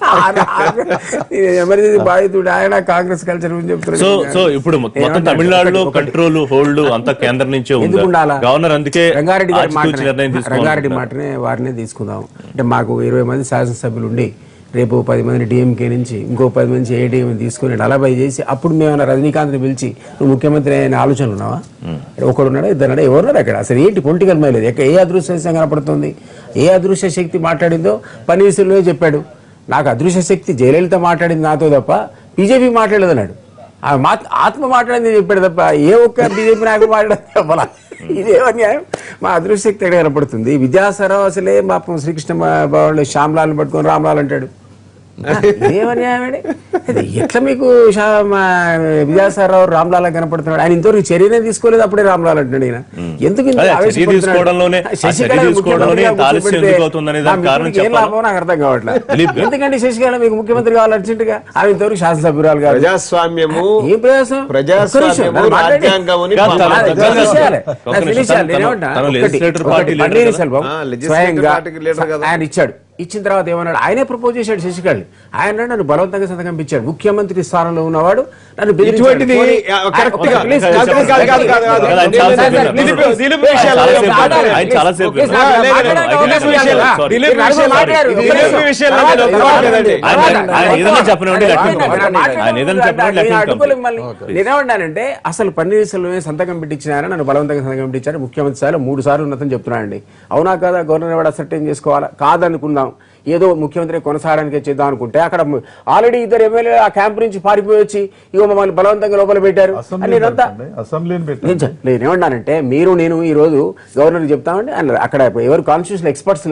ఎమర్జెన్సీ బాధితుడు ఆయన కాంగ్రెస్ కల్చర్ గురించి చెప్తున్నాడు సో సో ఇప్పుడు మొత్తం ఏమంటారు? తమిళనాడులో ఒకటి- కంట్రోల్ హోల్డ్ అంతా కేంద్రం నుంచే ఉంది ఎందుకు ఉండాలా? గవర్నర్ అందుకే రంగారెడ్డి గారి ఆచితూచి మాటనే- నిర్ణయం రంగారెడ్డి తీసుకోవాలి మాటనే వారినే తీసుకుందాం అంటే మాకు ఇరవై మంది శాసనసభ్యులు ఉండి రేపు పది మంది డిఎంకే నుంచి ఇంకో పది మంది ఏడీఎం తీసుకుని నలభై చేసి అప్పుడు మేము రజనీకాంత్ని పిలిచి నువ్వు ముఖ్యమంత్రి అయిన ఆలోచనలు ఉన్నావా ఒకడు ఉన్నాడా ఇద్దరు ఉన్నాడా ఎవరున్నారు అక్కడ అసలు ఏంటి పొలిటికల్ మైలేజ్ ఎక్కడ ఏ అదృశ్య శక్తి కనపడుతుంది ఏ అదృశ్య శక్తి మాట్లాడిందో పన్నీర్సెల్వే చెప్పాడు నాకు అదృశ్య శక్తి జయలలిత మాట్లాడింది నాతో తప్ప బీజేపీ మాట్లాడలేదు అన్నాడు ఆ మాత్- ఆత్మ మాట్లాడింది చెప్పాడు తప్ప ఏ ఒక్క బీజేపీ నాయకుడు మాట్లాడదు చెప్పాలా ఇదేం అన్యాయం మా అదృశ్యక్తి ఎక్కడ కనపడుతుంది విద్యాసరావు అసలే పాపం శ్రీకృష్ణ బాబు శ్యామ్లాల్ని పట్టుకొని రామ్లాల్ అంటాడు ఇదేం అన్యాయం అండి? అది ఎట్లా మీకు శా- మా విద్యాసారావు రామ్లాల్ కనపడుతున్నాడు ఆయన ఇంతవరకు చర్యనే తీసుకోలేదు అప్పుడే రామ్లాల్ అంటున్నాడు ఈయన ఎందుకు ఇంత అదే, చర్య ఆవేశపడుతున్నాడు? తీసుకోవడంలోనే- ఆ శశికళ చర్య తీసుకోవడంలోనే ముఖ్యమంత్రిగా ఇంత ఆలస్యం కూర్చోబెడితే ఎందుకు అవుతుందనే దానికి నా కారణం మిత్రుడికి ఏం చెప్పాలా? లాభమో నాకు అర్థం కావట్లేదు దిలీప్ గారు. ఎందుకంటే శశికళ మీకు ముఖ్యమంత్రి కావాలి అర్జెంట్ గా ఆమె ఇంతవరకు శాసనసభ్యురాలు కాదు ప్రజాస్వామ్యము ఏం ప్రజాస్వామ్యం? ప్రజాస్వామ్యము, ఒక్క నిమిషం, నన్ను మాట్లాడి- రాజ్యాంగం అని కాదు, తను- నాది తను- ఫినిష్ చేయాలి. ఒక్క నాది నిమిషం, ఫినిష్ చేయాలి. తను- నేనేమంటా? తను ఒకటి, legislator ఒకటి, party leader పన్నీర్ కదా? సెల్వం ఆ, legislator స్వయంగా party leader కదా. ఆయన ఇచ్చాడు ఇచ్చిన తర్వాత ఏమన్నాడు ఆయనే ప్రపోజ్ చేశాడు శశికళ్ ఆయన నన్ను బలవంతంగా సంతకం ఇచ్చాడు ముఖ్యమంత్రి స్థానంలో ఉన్నవాడు నన్ను బెదిరించాడు. ఇటువంటిది, పోనీ, ఆ, correct ఒక్క గా, please, కాదు, కాదు, కాదు, కాదు, కాదు, కాదు. ఆయన చాలా సేపు లేదు, లేదు, విన్నారు. దిలీప్, దిలీప్ విషయాలు చాలా లేదు, సేపు మాట్లాడాలి. విన్నారు. ఆయన చాలా సేపు ఒకే విన్నారు. సారి లేదు, లేదు, మాట్లాడండి, దిలీప్ ఒకే విషయాలు, సారి. దిలీప్ మీరు విషయాలు, మాట్లాడారు, ఒకే దిలీప్ నిమిషం. విషయాలు తర్వాత లేదు, తర్వాత మాట్లాడండి. ఆయన- ఆయన ఏదైనా చెప్పనివ్వండి, ఆయన- let him ఆయన complete. మాట్లాడండి. ఆయన ఏదైనా చెప్పనివ్వండి, let him నేను అడ్డుకోలేను complete. మళ్ళీ. నేనేమన్నానంటే అసలు పన్నీర్ సెల్వమే సంతకం పెట్టించిన ఆయన నన్ను బలవంతంగా సంతకం పెట్టించారు ముఖ్యమంత్రి స్థాయిలో మూడు సార్లు ఉన్నతని చెప్తున్నానండి అవునా కాదా గవర్నర్ ఎవరు అసర్టైన్ చేసుకోవాలా కాదనుకుందాం ఏదో ముఖ్యమంత్రి కొనసాగడానికి చేద్దాం అనుకుంటే అక్కడ ఆల్రెడీ ఇద్దరు ఎమ్మెల్యే ఆ క్యాంప్ నుంచి పారిపోయి వచ్చి ఇగో మమ్మల్ని బలవంతంగా లోపల పెట్టారు అని అసెంబ్లీ నేనంతా అసెంబ్లీని నేను పెట్టండి చెప్- నేను ఏమన్నానంటే మీరు నేను ఈ రోజు గవర్నర్ చెప్తామండి అన్నారు అక్కడ ఎవరు కాన్స్టిట్యూషన్ ఎక్స్పర్ట్స్ లేరా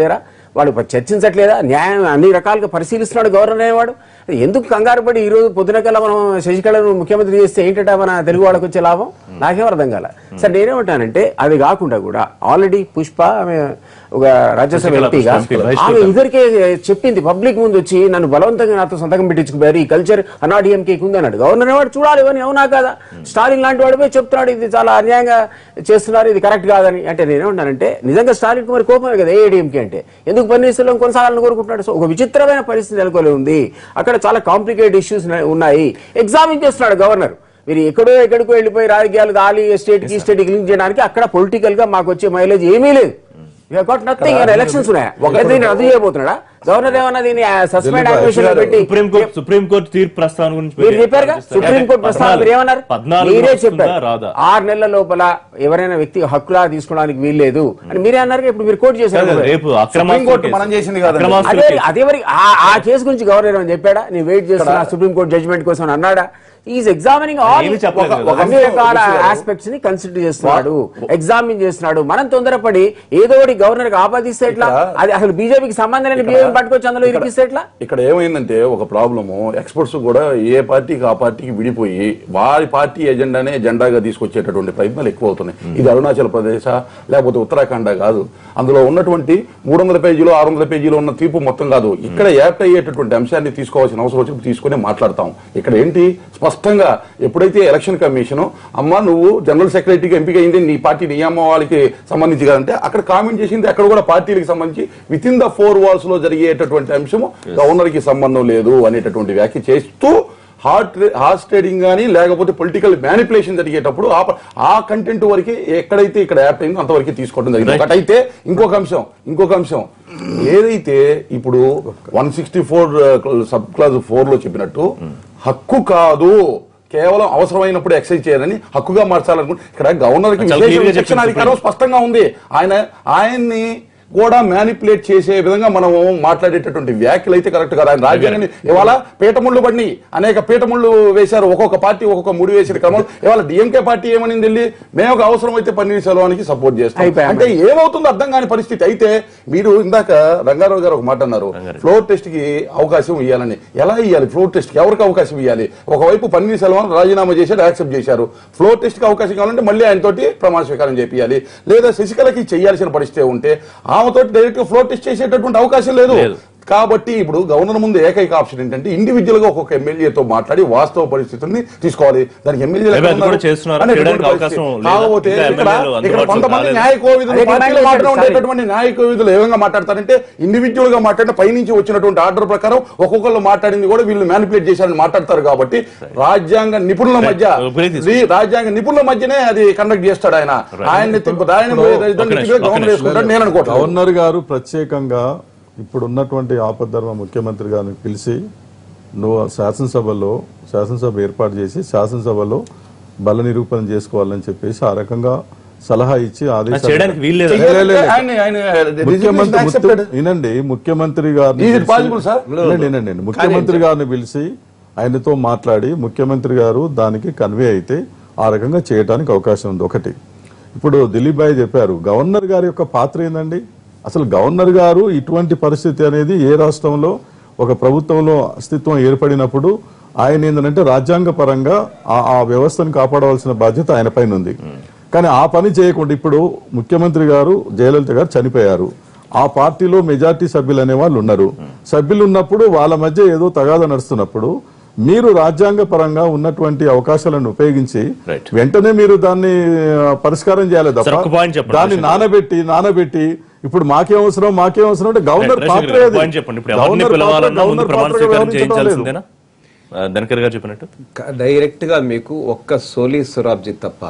వాడు ప- చర్చించట్లేదా న్యాయం అన్ని రకాలుగా పరిశీలిస్తున్నాడు గవర్నర్ అనేవాడు ఎందుకు కంగారు పడి ఈ రోజు పొద్దున కల్లా మనం శశికళను ముఖ్యమంత్రి చేస్తే ఏంటంటే మన తెలుగు వాళ్ళకి వచ్చే లాభం నాకేం అర్థం కాల సరే నేనేమంటానంటే అది కాకుండా కూడా ఆల్రెడీ పుష్ప ఆమె ఒక రాజ్యసభ శశికళ ఎంపీగా పుష్ప vice ఆమె speaker. ఇదివరకే చెప్పింది పబ్లిక్ ముందు వచ్చి నన్ను బలవంతంగా నాతో సంతకం పెట్టించుకుపోయారు ఈ కల్చర్ అన్నాడీఎంకేకి ఉంది అన్నాడు గవర్నర్ వాడు చూడాలి అని అవునా కాదా స్టాలిన్ లాంటి వాడు పోయి చెప్తున్నాడు ఇది చాలా అన్యాయంగా చేస్తున్నారు ఇది కరెక్ట్ కాదని అంటే నేనేమంటానంటే నిజంగా స్టాలిన్ కుమార్ కోపమే కదా ఏఐడిఎంకే అంటే ఎందుకు పన్నీర్సెల్వం కొనసాగాలని కోరుకుంటున్నాడు సో ఒక విచిత్రమైన పరిస్థితి నెలకొని ఉంది అక్కడ చాలా కాంప్లికేటెడ్ ఇష్యూస్ ఉన్నాయి ఎగ్జామిన్ చేస్తున్నాడు గవర్నర్ మీరు ఎక్కడో ఎక్కడికో వెళ్ళిపోయి రాజకీయాలు గాలి ఎస్టేట్ కి స్టేట్ కి లింక్ చేయడానికి అక్కడ పొలిటికల్ గా మాకు వచ్చే మైలేజ్ ఏమీ లేదు గాట్ నథింగ్ ఎలక్షన్స్ ఉన్నాయా ఒక దీన్ని రద్దు చేయబోతున్నాడా గవర్నర్ ఏమన్నా దీన్ని సస్పెండ్ యాక్షన్ లో పెట్టి సుప్రీంకోర్టు సుప్రీంకోర్టు తీర్పు ప్రస్తావన గురించి మీరు చెప్పారుగా సుప్రీంకోర్టు ప్రస్తావన మీరు ఏమన్నారు పద్నాలుగు మీరే వస్తుందా చెప్పారు రాదా ఆరు నెలల లోపల ఎవరైనా వ్యక్తి హక్కులా తీసుకోవడానికి వీల్లేదు అని మీరే అన్నారు ఇప్పుడు మీరు కోర్టు చేశారు కాదు, రేపు సుప్రీంకోర్టు మనం చేసింది కాదండి. అదే అదే మరి ఆ- ఆ కేసు గురించి గవర్నర్ ఏమని చెప్పాడా నేను వెయిట్ చేస్తున్నా సుప్రీంకోర్టు జడ్జిమెంట్ కోసం అని అన్నాడా ఈజ్ ఎగ్జామినింగ్ ఆల్ ఏమీ చెప్పలేదు కదా. అన్ని రకాల ఆస్పెక్ట్స్ ని కన్సిడర్ చేస్తున్నాడు ఎగ్జామిన్ చేస్తున్నాడు మనం తొందరపడి ఏదో ఒకటి గవర్నర్ కి ఆపాదిస్తే ఎట్లా ఇక్కడ- అది అసలు బీజేపీకి సంబంధం లేని బియ్యం పట్టుకొచ్చి అందులో ఇరికిస్తే ఎట్లా ఇక్కడ ఏమైందంటే ఒక ప్రాబ్లము ఎక్స్పర్ట్స్ కూడా ఏ పార్టీకి ఆ పార్టీకి విడిపోయి వారి పార్టీ ఎజెండానే జెండాగా తీసుకొచ్చేటటువంటి ప్రయత్నాలు ఎక్కువ అవుతున్నాయి ఇది అరుణాచల్ ప్రదేశ్ లేకపోతే ఉత్తరాఖండ కాదు అందులో ఉన్నటువంటి మూడు వందల పేజీలు ఆరు వందల పేజీలు ఉన్న తీర్పు మొత్తం కాదు ఇక్కడ యాప్ట్ అయ్యేటటువంటి అంశాన్ని తీసుకోవాల్సిన అవసరం వచ్చి తీసుకుని మాట్లాడతాం ఇక్కడ ఏంటి స్పష్టంగా ఎప్పుడైతే ఎలక్షన్ కమిషన్ అమ్మ నువ్వు జనరల్ సెక్రటరీగా ఎంపిక అయింది నీ పార్టీ నియామావళికి సంబంధించి కదంటే అక్కడ కామెంట్ చేసింది అక్కడ కూడా పార్టీలకు సంబంధించి within the four walls లో జరిగేటటువంటి అంశము గవర్నర్ కి సంబంధం లేదు అనేటటువంటి వ్యాఖ్య చేస్తూ హార్ట్ హార్స్ ట్రేడింగ్ కానీ లేకపోతే పొలిటికల్ మ్యానిపులేషన్ జరిగేటప్పుడు ఆ ప- ఆ కంటెంట్ వరకే ఎక్కడైతే ఇక్కడ యాప్ అయిందో అంతవరకు తీసుకోవడం జరిగింది Right. ఒకటైతే ఇంకొక అంశం ఇంకొక అంశం ఏదైతే ఇప్పుడు one sixty four sub clause four లో చెప్పినట్టు హక్కు కాదు కేవలం అవసరమైనప్పుడు ఎక్సైజ్ చేయాలని హక్కుగా మార్చాలనుకుంటే ఇక్కడ గవర్నర్ కి చాలా విశేష clear గా విచక్షణ చెప్పింది అధికారం స్పష్టంగా ఉంది ఆయన ఆయన్ని కూడా మ్యానిపులేట్ చేసే విధంగా మనం మాట్లాడేటటువంటి వ్యాఖ్యలు అయితే కరెక్ట్ కాదు ఆయన రాజ్యాంగాన్ని ఇవాళ పీఠముళ్ళు పడిని అనేక పీఠముళ్ళు వేశారు ఒక్కొక్క పార్టీ ఒక్కొక్క ముడి వేసిన క్రమంలో ఇవాళ డిఎంకే పార్టీ ఏమని వెళ్ళి మేము ఒక అవసరం అయితే పన్నీర్ సెల్వానికి సపోర్ట్ చేస్తాం అయిపోయాం. అంటే ఏమవుతుందో అర్థం కాని పరిస్థితి అయితే మీరు ఇందాక రంగారావు గారు ఒక మాట అన్నారు ఫ్లోర్ టెస్ట్ కి అవకాశం ఇవ్వాలని ఎలా ఇవ్వాలి ఫ్లోర్ టెస్ట్ కి ఎవరికి అవకాశం ఇవ్వాలి ఒకవైపు పన్నీర్ సెల్వం రాజీనామా చేశారు యాక్సెప్ట్ చేశారు ఫ్లోర్ టెస్ట్ కి అవకాశం కావాలంటే మళ్ళీ ఆయన తోటి ప్రమాణ స్వీకారం చేయాలి లేదా శశికళకి చేయాల్సిన పరిస్థితి ఉంటే ఆమెతో డైరెక్ట్ గా ఫ్లోర్ టెస్ట్ చేసేటటువంటి అవకాశం లేదు లేదు. కాబట్టి ఇప్పుడు గవర్నర్ ముందు ఏకైక ఆప్షన్ ఏంటంటే ఇండివిజువల్ గా ఒక్కొక్క ఎమ్మెల్యేతో మాట్లాడి వాస్తవ పరిస్థితిని తీసుకోవాలి దానికి ఎమ్మెల్యేలు Maybe ఎక్కడ అది కూడా ఉన్నారు? చేస్తున్నారు. అనేటటువంటి చేయడానికి అవకాశం పరిస్థితి. లేదా? కాకపోతే ఇంకా ఇక్కడ ఎమ్మెల్యేలు ఇక్కడ అందుబాటులో కొంతమంది రాలేదు. న్యాయ కోవిధులు అదే పార్టీల డిమాండ్ మాటలో చేశారు. ఉండేటటువంటి న్యాయ కోవిధులు ఏ విధంగా మాట్లాడతారంటే ఇండివిజువల్ గా మాట్లాడితే పైనుంచి వచ్చినటువంటి ఆర్డర్ ప్రకారం ఒక్కొక్కరు మాట్లాడింది కూడా వీళ్ళు మ్యానిపులేట్ చేశారని మాట్లాడతారు కాబట్టి రాజ్యాంగ నిపుణుల మధ్య Right. Break this. ఈ రాజ్యాంగ నిపుణుల మధ్యనే అది కండక్ట్ చేస్తాడు ఆయన ఆయన్ని తిప్పు- ఆయన ఒక నిమిషం, ఒక గవర్నర్ నిమిషం. వేసుకుంటాడు నేను అనుకోవట్లేదు గవర్నర్ గారు ప్రత్యేకంగా ఇప్పుడు ఉన్నటువంటి ఆపద్ధర్మ ముఖ్యమంత్రి గారిని పిలిచి నువ్వు శాసనసభలో శాసనసభ ఏర్పాటు చేసి శాసనసభలో బల నిరూపణ చేసుకోవాలని చెప్పేసి ఆ రకంగా సలహా ఇచ్చి ఆదేశాలు చేయడానికి వీల్లేదు లే, లే, లే. ఆయన- ఆయన ముఖ్యమంత్రి accepted. ముత్తు- వినండి ముఖ్యమంత్రి గారిని Is it పిలిచి- possible, sir? వినండి, వినండి. ముఖ్యమంత్రి గారిని పిలిచి ఆయనతో మాట్లాడి ముఖ్యమంత్రి గారు దానికి కన్వే అయితే ఆ రకంగా చేయడానికి అవకాశం ఉంది ఒకటి ఇప్పుడు దిలీప్ భాయ్ చెప్పారు గవర్నర్ గారి యొక్క పాత్ర ఏందండి అసలు గవర్నర్ గారు ఇటువంటి పరిస్థితి అనేది ఏ రాష్ట్రంలో ఒక ప్రభుత్వంలో అస్తిత్వం ఏర్పడినప్పుడు ఆయన ఏంటంటే రాజ్యాంగ పరంగా ఆ- ఆ వ్యవస్థను కాపాడవలసిన బాధ్యత ఆయన పైన ఉంది కానీ ఆ పని చేయకుండా ఇప్పుడు ముఖ్యమంత్రి గారు జయలలిత గారు చనిపోయారు ఆ పార్టీలో మెజార్టీ సభ్యులు అనే వాళ్ళు ఉన్నారు సభ్యులు ఉన్నప్పుడు వాళ్ళ మధ్య ఏదో తగాద నడుస్తున్నప్పుడు మీరు రాజ్యాంగ పరంగా ఉన్నటువంటి అవకాశాలను ఉపయోగించి Right. వెంటనే మీరు దాన్ని ఆ, పరిష్కారం చేయాలి Sir, ఒక్క point తప్ప చెప్పండి, దాన్ని రవిశంకర్. నానబెట్టి నానబెట్టి ఇప్పుడు మాకేం అవసరం మాకేం అవసరం అంటే గవర్నర్ రవిశంకర్ పాత్ర గారు, ఏది? point చెప్పండి ఇప్పుడు ఎవరిని గవర్నర్ పాత్ర పిలవాలన్నా ముందు గవర్నర్ ప్రమాణ పాత్రగా స్వీకారం వ్యవహరించడం లేదు. చేయించాల్సిందేనా ఆ, ధనకర్ గారు చెప్పినట్టు డైరెక్ట్ గా మీకు ఒక్క సోలీ సురాబ్జీ తప్ప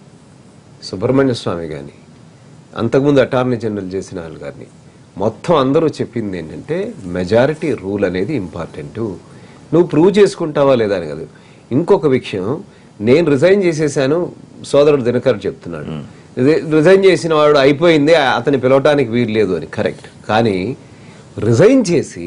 సుబ్రహ్మణ్య స్వామి కానీ అంతకుముందు అటార్నీ జనరల్ చేసిన వాళ్ళు కానీ మొత్తం అందరూ చెప్పింది ఏంటంటే మెజారిటీ రూల్ అనేది ఇంపార్టెంట్ నువ్వు ప్రూవ్ చేసుకుంటావా లేదా అని కాదు ఇంకొక విషయం నేను రిజైన్ చేసేసాను సోదరుడు దినకర్ చెప్తున్నాడు రి- రిజైన్ చేసిన వాడు అయిపోయింది అతని పిలవటానికి వీలు లేదు అని కరెక్ట్ కానీ రిజైన్ చేసి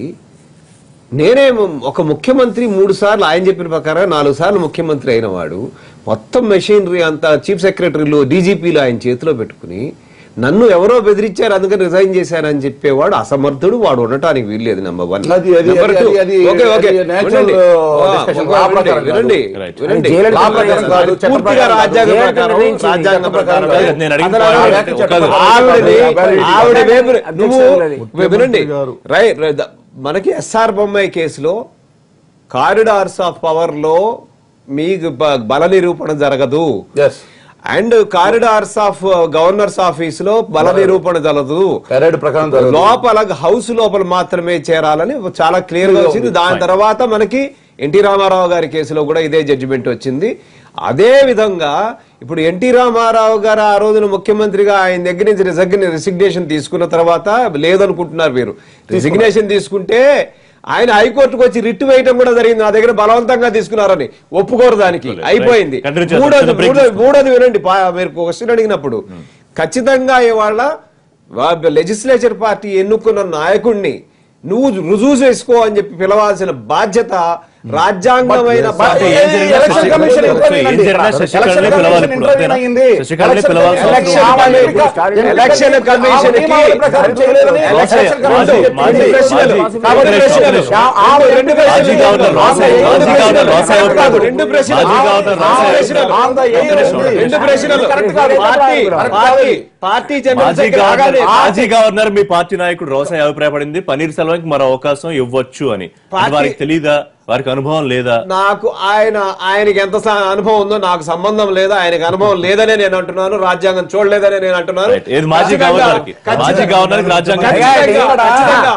నేనే ము- ఒక ముఖ్యమంత్రి మూడు సార్లు ఆయన చెప్పిన ప్రకారం నాలుగు సార్లు ముఖ్యమంత్రి అయిన వాడు మొత్తం మెషినరీ అంతా చీఫ్ సెక్రటరీలు డీజీపీలు ఆయన చేతిలో పెట్టుకుని నన్ను ఎవరో బెదిరించారు అందుకని రిజైన్ చేశానని చెప్పేవాడు అసమర్థుడు వాడు ఉండటానికి వీల్లేదు నెంబర్ వన్ అది- అది- నెంబర్ అది- టూ అది- ఓకే ఓకే అది natural, వినండి. uh, ఆ, discussion. ఒక- లా వినండి, ప్రకారం కాదు. వినండి Right. వినండి జైలు లా ప్రకారం ప్రకారం కాదు, కాదు, చట్ట పూర్తిగా ప్రకారం రాజ్యాంగ జైలు ప్రకారం నిర్ణయించింది. రాజ్యాంగ ప్రకారం కాదు. నేను అడిగిన అతను point ఆవిడ- ఏంటంటే ఒక- ఆవిడని Validity. ఆవిడ వైపు నువ్వు అధ్యక్షుడు వినండి గారు. రై రై- ద- మనకి ఎస్ఆర్ బొమ్మాయి కేసులో కారిడార్స్ ఆఫ్ పవర్ లో మీకు బ- బల నిరూపణ జరగదు ఎస్ and corridors of governors office లో బల నిరూపణ జరగదు పెరేడ్ ప్రకారం జరగదు. లోపల హౌస్ లోపల మాత్రమే చేరాలని చాలా క్లియర్ గా వచ్చింది దాని తర్వాత మనకి ఎన్టీ రామారావు గారి కేసులో కూడా ఇదే జడ్జిమెంట్ వచ్చింది అదే విధంగా ఇప్పుడు ఎన్టీ రామారావు గారు ఆ రోజున ముఖ్యమంత్రిగా ఆయన దగ్గర నుంచి రిజగ్ని రిసిగ్నేషన్ తీసుకున్న తర్వాత లేదనుకుంటున్నారు మీరు రిసిగ్నేషన్ తీసుకుంటే ఆయన హైకోర్టుకు వచ్చి రిట్ వేయటం కూడా జరిగింది నా దగ్గర బలవంతంగా తీసుకున్నారని ఒప్పుకోరు దానికి అయిపోయింది Continue చేద్దాం. మూడోది చిన్న break మూడోది మూడోది వినండి పా- మీరు క్వశ్చన్ అడిగినప్పుడు ఖచ్చితంగా ఇవాళ లెజిస్లేచర్ పార్టీ ఎన్నుకున్న నాయకుడిని నువ్వు రుజువు చేసుకో అని చెప్పి పిలవాల్సిన బాధ్యత రాజ్యాంగమైన But బాధ్యత. ఏం జరిగినా ఎలక్షన్ కమిషన్ ఏం ఇంటర్వ్యూ జరిగినా అయింది. శశికళనే పిలవాలి ఇప్పుడు అంతేనా? శశికళనే పిలవాలి ఎలక్షన్ కమిషన్- ఎలక్షన్ కమిషన్ కి మాజీ- మాజీ- మాజీ- ప్రశ్నలు. మాజీ- కాబట్టి ప్రశ్నలు. ఆ రెండు ప్రశ్నలు. మాజీ గవర్నర్ రాసాయి మాజీ గవర్నర్ రాసాయి కాదు, రెండు ప్రశ్నలు. మాజీ గవర్నర్ ఆ రాసాయి ప్రశ్నలు. On the air ఉంది. రెండు ప్రశ్నలు కరెక్ట్ కాదు. పార్టీ పార్టీ పార్టీ మాజీ చంద్రశేఖర్ గవర్నర్ ఆగాలి. మాజీ గవర్నర్ మీ పార్టీ నాయకుడు రోసాయి అభిప్రాయపడింది పన్నీర్ సెల్వంకి మరో అవకాశం ఇవ్వచ్చు అని అది పార్టీ- వారికి తెలీదా వారికి అనుభవం లేదా నాకు ఆయన ఆయనకి ఎంత స- అనుభవం ఉందో నాకు సంబంధం లేదు ఆయనకి అనుభవం లేదనే నేను అంటున్నాను రాజ్యాంగం చూడలేదనే నేను అంటున్నాను Right. ఏది మాజీ ఖచ్చితంగా- గవర్నర్కి? ఖచ్చితంగా- మాజీ గవర్నర్కి రాజ్యాంగం ఖచ్చితంగా- ఖచ్చితంగా.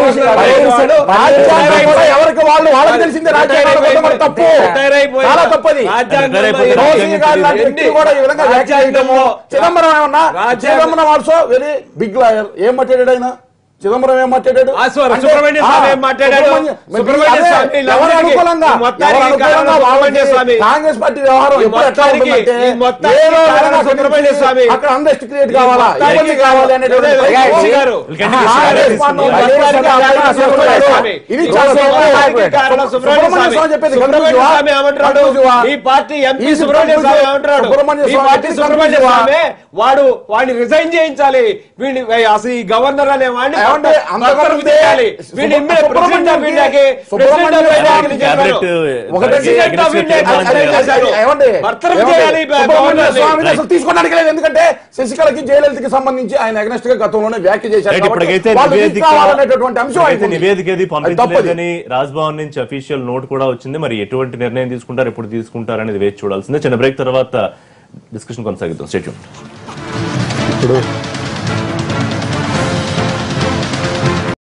రాజ్యాంగం కూడా ఎవరికి వాళ్ళు వాళ్ళకి తెలిసిందే రాజ్యాంగం కూడా మన తప్పు రిటైర్ అయిపోయి- చాలా తప్పది రాజ్యాంగంలో రిటైర్ అయిపోయి ఎన్ని- రోషి గారు లాంటి వ్యక్తి కూడా ఈ విధంగా వ్యాఖ్యానించడము చిదంబరం ఏమన్నా రాజ్యాంగం- Chidambaram also very big lawyer ఏం మాట్లాడాడు ఆయన చిదంబరం ఏం మాట్లాడాడు ఆ, స్వర- అంటే- సుబ్రహ్మణ్య స్వామి ఆ, ఏం మాట్లాడాడు? సుబ్రహ్మణ్య- సుబ్రహ్మణ్య అదే, స్వామి ఎవరు వీళ్ళందరికీ అనుకూలంగా ఈ మొత్తానికి ఎవరు అనుకూలంగా కారణం సుబ్రహ్మణ్య వాళ్ళకి స్వామి. కాంగ్రెస్ పార్టీ వ్యవహారం ఈ ఎప్పుడు ఎట్లా మొత్తానికి- ఉంటుందంటే ఈ మొత్తానికి ఏదో కారణం విధంగా సుబ్రహ్మణ్య స్వామి. అక్కడ అండస్ట్ క్రియేట్ ఈ కావాలా మొత్తానికి ఇబ్బంది కావాలి అనేటువంటి లేదు, లేదు, ప్రయత్నం రోషి గారు. వీళ్ళకంటే ఆ, విషయాలు రెస్పాండ్ తెలుస్తుంది. అవ్వాలి. ఈ మొత్తానికి కారణం సుబ్రహ్మణ్య స్వామి. ఇది ఈ చాలా మొత్తానికి కారణం సుబ్రహ్మణ్య సుబ్రహ్మణ్య స్వామి చెప్పేది సుబ్రహ్మణ్య కన్ఫ్యూజ్ స్వామి ఏమంటున్నాడు కన్ఫ్యూజ్ ఈ పార్టీ ఎంపీ ఈ సుబ్రహ్మణ్య స్వామి కన్ఫ్యూజ్ ఏమంటున్నాడు సుబ్రహ్మణ్య ఈ స్వామి పార్టీ కన్ఫ్యూజ్ సుబ్రహ్మణ్య వా- స్వామి వాడు వాడిని రిజైన్ చేయించాలి వీడిని అసలు ఈ గవర్నర్ అనే వాడిని ఏమంటే బర్తరఫ్ అంతకంటే చేయాలి వీడిని ఇమ్మే ప్రెసిడెంట్ ఆఫ్ ఇండియాకి ప్రెసిడెంట్ ఆఫ్ ఇండియాకి క్యాబినెట్ ఒకటి ప్రెసిడెంట్ ఆఫ్ ఇండియాకి తీర్మానం రిజైన్ చేయాలి. చేశారు. ఏమండి? బర్తరఫ్ ఏమండి? చేయాలి సుబ్రహ్మణ్య గవర్నర్ని. స్వామిని అసలు తీసుకోవడానికి లేదు ఎందుకంటే శశికళకి జయలలితకి సంబంధించి ఆయన అగ్నెస్ట్ గా గతంలోనే వ్యాఖ్య చేశారు రైట్, కాబట్టి ఇప్పటికైతే వాళ్ళు నివేదిక తీసుకోవాలనేటటువంటి అంశం ఇప్పటికైతే ఆయనకు ఉంది. నివేదిక ఏది అది తప్పది. పంపించలేదని రాజ్భవన్ నుంచి అఫీషియల్ నోట్ కూడా వచ్చింది మరి ఎటువంటి నిర్ణయం తీసుకుంటారు ఎప్పుడు తీసుకుంటారు అనేది వేచి చూడాల్సిందే చిన్న బ్రేక్ తర్వాత డిస్కషన్ కొనసాగిద్దాం స్టేట్యూన్ ఇప్పుడు